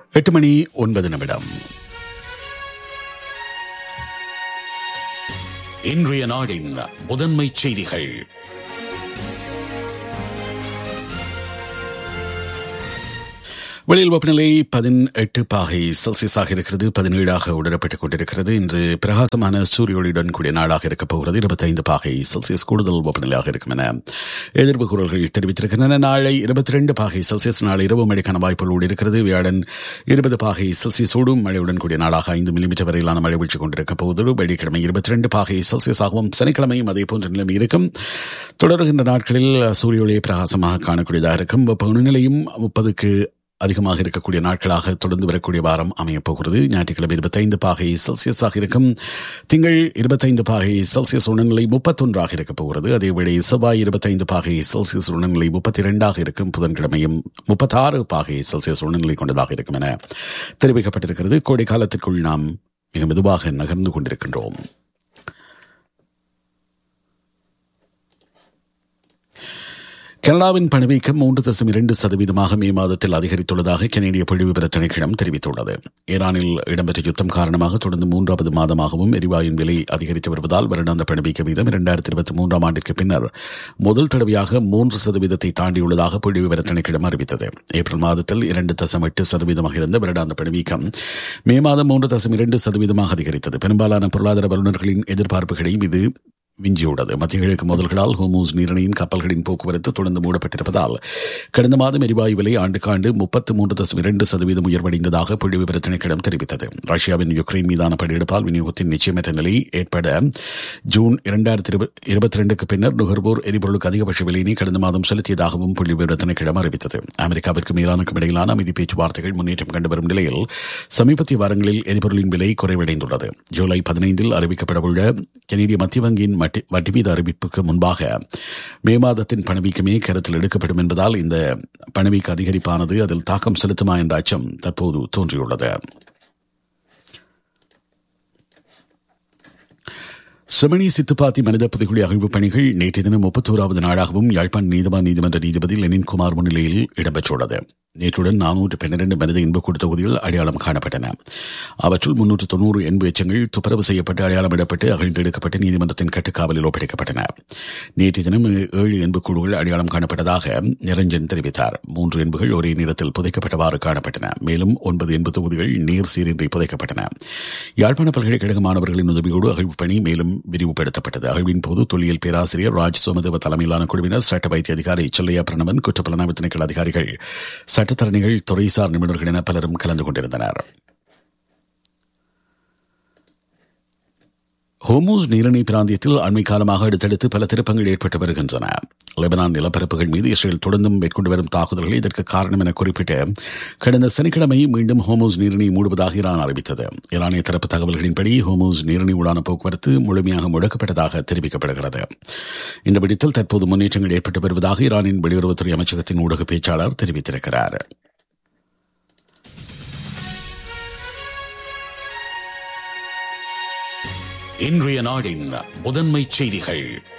எட்டு மணி ஒன்பது நிமிடம் இன்றைய நாடின் முதன்மை செய்திகள் வெளியில் வெப்பநிலை பதினெட்டு பாகை செல்சியஸாக இருக்கிறது பதினேழாக உணரப்பட்டுக் கொண்டிருக்கிறது இன்று பிரகாசமான சூரிய ஒளியுடன் கூடிய நாளாக இருக்கப் போகிறது இருபத்தைந்து பாகை செல்சியஸ் கூடுதல் வெப்பநிலையாக இருக்கும் என எதிர்ப்பு குரல்கள் தெரிவித்திருக்கின்றன நாளை இருபத்தி ரெண்டு பாகை செல்சியஸ் நாளை இரவு மழைக்கான வாய்ப்புகள் இருக்கிறது வியாழன் இருபது பாகை செல்சியஸோடும் மழையுடன் கூடிய நாளாக ஐந்து மில்லிமீட்டர் வரையிலான மழை வீழ்ச்சி கொண்டிருக்கப் போவது வெள்ளிக்கிழமை இருபத்தி ரெண்டு பாகை செல்சியஸாகவும் சனிக்கிழமையும் அதே போன்ற நிலைமை இருக்கும் தொடர்கின்ற நாட்களில் சூரிய ஒளியை பிரகாசமாக காணக்கூடியதாக இருக்கும் வெப்பநிலையும் முப்பதுக்கு அதிகமாக இருக்கக்கூடிய நாட்களாக தொடர்ந்து வரக்கூடிய வாரம் அமையப் போகிறது ஞாயிற்றுக்கிழமை இருபத்தைந்து பாகை செல்சியஸாக இருக்கும் திங்கள் இருபத்தைந்து பாகை செல்சியஸ் உணர்நிலை முப்பத்தொன்றாக இருக்கப் போகிறது அதேவேளை செவ்வாய் இருபத்தைந்து பாகை செல்சியஸ் உணர்நிலை முப்பத்தி இரண்டாக இருக்கும் புதன்கிழமையும் முப்பத்தாறு பாகை செல்சியஸ் உணர்நிலை கொண்டதாக இருக்கும் என தெரிவிக்கப்பட்டிருக்கிறது கோடை காலத்திற்குள் நாம் மிக மெதுவாக நகர்ந்து கொண்டிருக்கின்றோம் கனடாவின் பணவீக்கம் மூன்று தசம் இரண்டு சதவீதமாக மே மாதத்தில் அதிகரித்துள்ளதாக கனேடிய புள்ளிவிபர திணைக்களம் தெரிவித்துள்ளது ஈரானில் இடம்பெற்ற யுத்தம் காரணமாக தொடர்ந்து மூன்றாவது மாதமாகவும் எரிவாயுவின் விலை அதிகரித்து வருவதால் வருடாந்த பணவீக்க வீதம் இரண்டாயிரத்தி இருபத்தி மூன்றாம் ஆண்டிற்கு பின்னர் முதல் தடவையாக மூன்று சதவீதத்தை தாண்டியுள்ளதாக புள்ளிவிபர திணைக்களம் அறிவித்தது ஏப்ரல் மாதத்தில் இரண்டு தசம் எட்டு சதவீதமாக இருந்த வருடாந்த பணவீக்கம் மே மாதம் மூன்று தசம் இரண்டு சதவீதமாக அதிகரித்தது பெரும்பாலான பொருளாதார வல்லுநர்களின் எதிர்பார்ப்புகளையும் இது விஞ்சியுள்ளது மத்திய கிழக்கு முதல்களால் ஹோமூஸ் நீரணியின் கப்பல்களின் போக்குவரத்து தொடர்ந்து மூடப்பட்டிருப்பதால் கடந்த மாதம் எரிவாயு விலை ஆண்டுக்காண்டு முப்பத்து மூன்று தசம் இரண்டு சதவீதம் உயர்வடைந்ததாக புள்ளி விவர திணைக்களம் தெரிவித்தது ரஷ்யாவின் யுக்ரைன் மீதான படையெடுப்பால் விநியோகத்தின் நிச்சயமற்ற நிலை ஏற்பட ஜூன் இரண்டாயிரத்தி இருபத்தி ரெண்டுக்கு பின்னர் நுகர்வோர் எரிபொருளுக்கு அதிகபட்ச விலையினை கடந்த மாதம் செலுத்தியதாகவும் புள்ளி விவர திணைக்களம் அறிவித்தது அமெரிக்காவிற்கு ஈரானுக்கும் இடையிலான அமைதி பேச்சுவார்த்தைகள் முன்னேற்றம் கண்டு வரும் நிலையில் சமீபத்திய வாரங்களில் எரிபொருளின் விலை குறைவடைந்துள்ளது ஜூலை பதினைந்தில் அறிவிக்கப்படவுள்ள கனேடிய மத்திய வங்கியின் வட்டி வீத அறிவிப்புக்கு முன்பாக மே மாதத்தின் பணவீக்கமே கருத்தில் எடுக்கப்படும் என்பதால் இந்த பணவீக்க அதிகரிப்பானது அதில் தாக்கம் செலுத்துமா என்ற அச்சம் தற்போது தோன்றியுள்ளது செமணி சித்துப்பாத்தி மனித புதைகுழி அகழ்வு பணிகள் நேற்றைய தினம் முப்பத்தோராவது நாளாகவும் யாழ்ப்பாண் நீதிவான் நீதிமன்ற நீதிபதி லெனின் குமார் முன்னிலையில் இடம்பெற்றுள்ளது நேற்றுடன் நானூற்று பன்னிரண்டு மனித இன்பக்கூடு தொகுதிகள் அடையாளம் காணப்பட்டன அவற்றுள் முன்னூற்று தொன்னூறு என்பு எச்சங்கள் துப்புரவு செய்யப்பட்டு அடையாளமிடப்பட்டு அகழ்ந்தெடுக்கப்பட்டு நீதிமன்றத்தின் கட்டுக்காவலில் ஒப்படைக்கப்பட்டன நேற்றைய தினம் ஏழு என்புக்கூடுகள் அடையாளம் காணப்பட்டதாக நிரஞ்சன் தெரிவித்தார் மூன்று என்புகள் ஒரே நேரத்தில் புதைக்கப்பட்டவாறு காணப்பட்டன மேலும் ஒன்பது என்பு தொகுதிகள் நீர் சீரின்றி புதைக்கப்பட்டன யாழ்ப்பாண பல்கலைக்கழக மாணவர்களின் உதவியோடு அகழ்வு பணி மேலும் விரிவுபடுத்தப்பட்டது அகழ்வின் போது தொல்லியல் பேராசிரியர் ராஜ் சோமதேவ தலைமையிலான குழுவினர் சட்ட வைத்திய அதிகாரி செல்லையா பிரணவன் குற்றப்புலனாய்வு திணைக்கள அதிகாரிகள் சட்டத்தரணிகள் துறைசார் நிபுணர்கள் என பலரும் கலந்து கொண்டிருந்தனர் ஹோமூஸ் நீரணி பிராந்தியத்தில் அண்மை காலமாக அடுத்தடுத்து பல திருப்பங்கள் ஏற்பட்டு வருகின்றன லெபனான் நிலப்பரப்புகள் மீது இஸ்ரேல் தொடர்ந்தும் மேற்கொண்டு வரும் தாக்குதல்கள் இதற்கு காரணம் என குறிப்பிட்டு கடந்த சனிக்கிழமை மீண்டும் ஹோமூஸ் நீரணி மூடுவதாக ஈரான் அறிவித்தது ஈரானிய தரப்பு தகவல்களின்படி ஹோமூஸ் நீரணி ஊடான போக்குவரத்து முழுமையாக முடக்கப்பட்டதாக தெரிவிக்கப்படுகிறது இந்த வெடித்தில் தற்போது முன்னேற்றங்கள் ஏற்பட்டு வருவதாக ஈரானின் வெளியுறவுத்துறை அமைச்சகத்தின் ஊடக பேச்சாளர் தெரிவித்திருக்கிறார் இன்றைய நாடின் முதன்மை செய்திகள்